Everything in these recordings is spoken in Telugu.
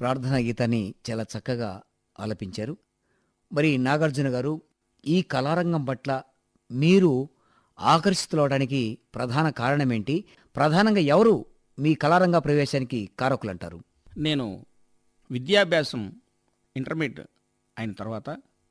ప్రార్థనా గీతాన్ని చాలా చక్కగా ఆలపించారు మరి నాగార్జున గారు ఈ కళారంగం పట్ల మీరు ఆకర్షితులవడానికి ప్రధాన కారణమేంటి ప్రధానంగా ఎవరు మీ కళారంగ ప్రవేశానికి కారకులంటారు నేను విద్యాభ్యాసం ఇంటర్మీడియట్ అయిన తర్వాత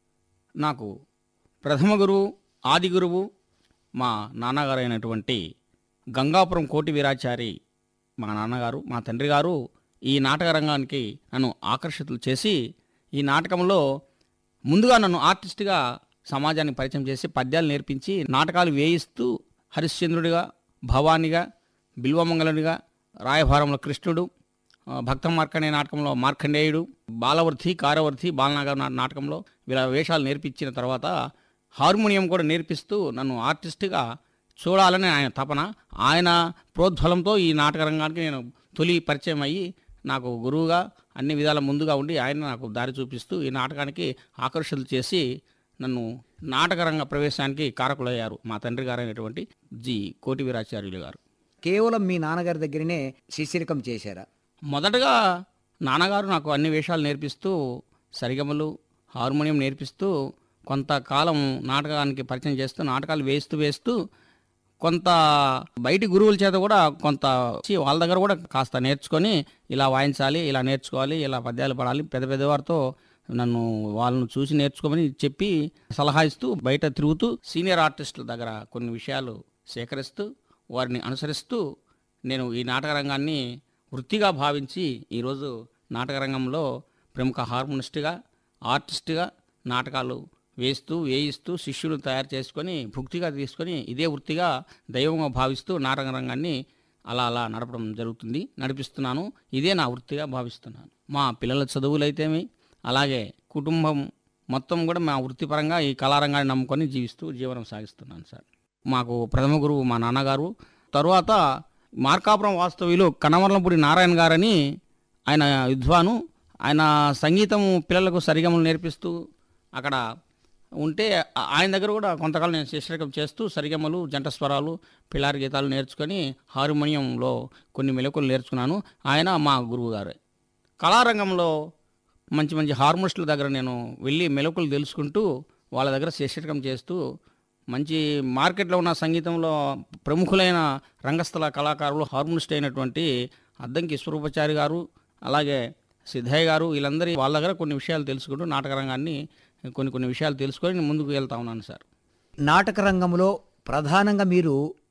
నాకు ప్రథమ గురువు ఆది గురువు మా నాన్నగారు అయినటువంటి గంగాపురం కోటి వీరాచారి మా నాన్నగారు మా తండ్రి గారు ఈ నాటక రంగానికి నన్ను ఆకర్షితులు చేసి ఈ నాటకంలో ముందుగా నన్ను ఆర్టిస్ట్గా సమాజానికి పరిచయం చేసి పద్యాలు నేర్పించి నాటకాలు వేయిస్తూ హరిశ్చంద్రుడిగా భవానిగా బిల్వమంగళుడిగా రాయభారంలో కృష్ణుడు ఆ, భక్త మార్కండే నాటకంలో మార్కండేయుడు బాలవర్ధి కారవర్ధి బాలనాగ నా- నాటకంలో వీళ్ళ వేషాలు నేర్పించిన తర్వాత హార్మోనియం కూడా నేర్పిస్తూ నన్ను ఆర్టిస్ట్గా చూడాలని ఆయన తపన ఆయన ప్రోద్బలంతో ఈ నాటక రంగానికి నేను తొలి పరిచయం అయ్యి నాకు గురువుగా అన్ని విధాల ముందుగా ఉండి ఆయన నాకు దారి చూపిస్తూ ఈ నాటకానికి ఆకర్షితులు చేసి నన్ను నాటకరంగ ప్రవేశానికి కారకులయ్యారు మా తండ్రి గారైనటువంటి జి కోటి వీరాచార్యులు గారు కేవలం మీ నాన్నగారి దగ్గరనే శిష్యరికం చేశారా మొదటగా నాన్నగారు నాకు అన్ని వేషాలు నేర్పిస్తూ సరిగమలు హార్మోనియం నేర్పిస్తూ కొంతకాలం నాటకానికి పరిచయం చేస్తూ నాటకాలు వేస్తూ వేస్తూ కొంత బయటి గురువుల చేత కూడా కొంత వచ్చి వాళ్ళ దగ్గర కూడా కాస్త నేర్చుకొని ఇలా వాయించాలి ఇలా నేర్చుకోవాలి ఇలా పద్యాలు పడాలి పెద్ద పెద్దవారితో నన్ను వాళ్ళను చూసి నేర్చుకోమని చెప్పి సలహా ఇస్తూ బయట తిరుగుతూ సీనియర్ ఆర్టిస్టుల దగ్గర కొన్ని విషయాలు సేకరిస్తూ వారిని అనుసరిస్తూ నేను ఈ నాటక రంగాన్ని వృత్తిగా భావించి ఈరోజు నాటక రంగంలో ప్రముఖ హార్మోనిస్ట్గా ఆర్టిస్ట్గా నాటకాలు వేస్తూ వేయిస్తూ శిష్యులు తయారు చేసుకొని భుక్తిగా తీసుకొని ఇదే వృత్తిగా దైవంగా భావిస్తూ నాటక రంగాన్ని అలా అలా నడపడం జరుగుతుంది నడిపిస్తున్నాను ఇదే నా వృత్తిగా భావిస్తున్నాను మా పిల్లల చదువులైతేమి అలాగే కుటుంబం మొత్తం కూడా మా వృత్తిపరంగా ఈ కళారంగాన్ని నమ్ముకొని జీవిస్తూ జీవనం సాగిస్తున్నాను సార్ మాకు ప్రథమ గురువు మా నాన్నగారు తరువాత మార్కాపురం వాస్తవ్యులు కనమర్లంపూడి నారాయణ గారని ఆయన విద్వాను ఆయన సంగీతం పిల్లలకు సరిగమలు నేర్పిస్తూ అక్కడ ఉంటే ఆ- ఆయన దగ్గర కూడా కొంతకాలం నేను శిష్యకం చేస్తూ సరిగమలు జంట స్వరాలు పిల్లారి గీతాలు నేర్చుకొని హార్మోనియంలో కొన్ని మెలకులు నేర్చుకున్నాను ఆయన మా గురువు గారే కళారంగంలో మంచి మంచి హార్మోనిస్టుల దగ్గర నేను వెళ్ళి మెలకులు తెలుసుకుంటూ వాళ్ళ దగ్గర శిష్యకం చేస్తూ మంచి మార్కెట్లో ఉన్న సంగీతంలో ప్రముఖులైన రంగస్థల కళాకారులు హార్మోనిస్ట్ అయినటువంటి అద్దంకి స్వరూపచారి గారు అలాగే సిద్ధయ్య గారు వీళ్ళందరి వాళ్ళ దగ్గర కొన్ని విషయాలు తెలుసుకుంటూ నాటక రంగాన్ని కొన్ని కొన్ని విషయాలు తెలుసుకొని నేను ముందుకు వెళ్తా ఉన్నాను సార్ నాటక రంగంలో ప్రధానంగా మీరు